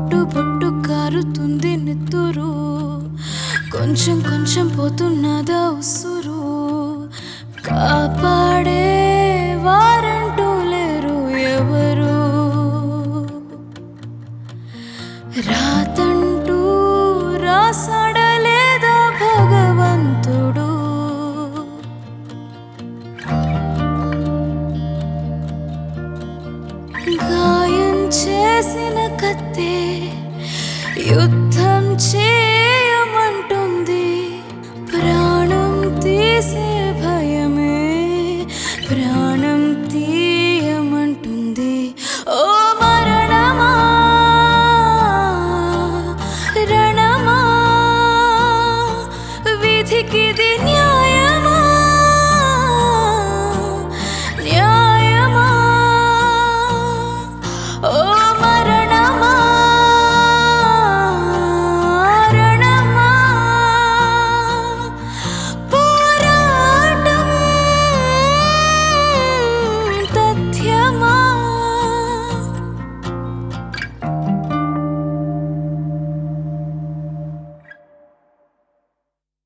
బొట్టు బొట్టు కారుతుంది నెత్తురు కొంచెం కొంచెం పోతున్నదా ఉసురు కాపాడే వారంటూ లేరు ఎవరు రాతంటూ రాసాడలేదా భగవంతుడు గాయం చేసిన కత్తే యుద్ధం చేయమంటుంది ప్రాణం తీసే భయమే ప్రాణం